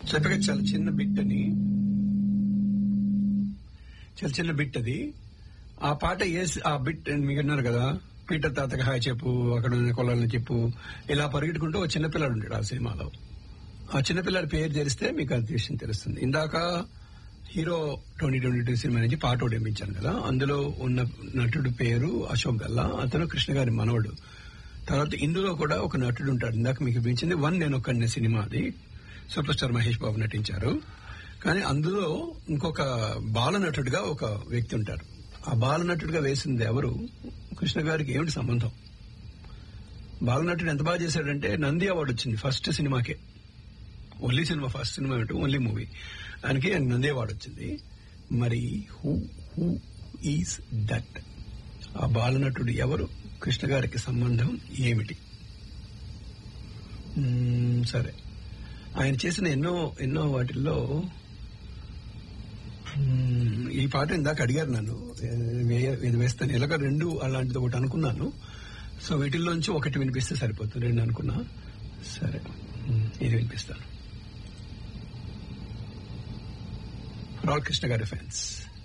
చెప్పగా చాలా చిన్న బిట్ అని చాలా చిన్న బిట్ అది ఆ పాట వేసి ఆ బిట్ మీకు అన్నారు కదా పీటర్ తాతకి హాయ్ చెప్పు అక్కడ ఉన్న కొలాలని చెప్పు ఇలా పరిగెట్టుకుంటూ ఒక చిన్నపిల్లాడు ఉంటాడు ఆ సినిమాలో ఆ చిన్నపిల్లాడి పేరు తెలిస్తే మీకు అది విషయం తెలుస్తుంది ఇందాక hero twenty twenty two cinema నుంచి పాట ఒకటి వేయించాను కదా అందులో ఉన్న నటుడు పేరు అశోక్ గల్లా అతను కృష్ణ గారి మనవడు తర్వాత ఇందులో కూడా ఒక నటుడు ఉంటాడు ఇందాక మీకు చూపించింది వన్ నేను ఒక సినిమా అది సూపర్ స్టార్ మహేష్ బాబు నటించారు కానీ అందులో ఇంకొక బాల నటుడుగా ఒక వ్యక్తి ఉంటారు ఆ బాల నటుడుగా వేసింది ఎవరు కృష్ణ గారికి ఏమిటి సంబంధం బాల నటుడు ఎంత బాగా చేశాడంటే నంది అవార్డు వచ్చింది ఫస్ట్ సినిమాకే ఓన్లీ సినిమా ఫస్ట్ సినిమా ఏంటో ఓన్లీ మూవీ ఆయనకి నంది అవార్డు వచ్చింది మరి హూ హూ ఈస్ దట్ ఆ బాలనటుడు ఎవరు కృష్ణ గారికి సంబంధం ఏమిటి మ్మ్, సరే ఆయన చేసిన ఎన్నో ఎన్నో వాటిల్లో మ్మ్, ఈ పాట ఇందాక అడిగారు నన్ను ఏ- ఇది వేస్తాను ఎలాగ రెండు అలాంటిది ఒకటి అనుకున్నాను సో వీటిల్లోంచి ఒకటి వినిపిస్తే సరిపోతుంది రెండు అనుకున్నా సరే మ్మ్, ఇది వినిపిస్తాను రాల్ కృష్ణ గారి ఫ్యాన్స్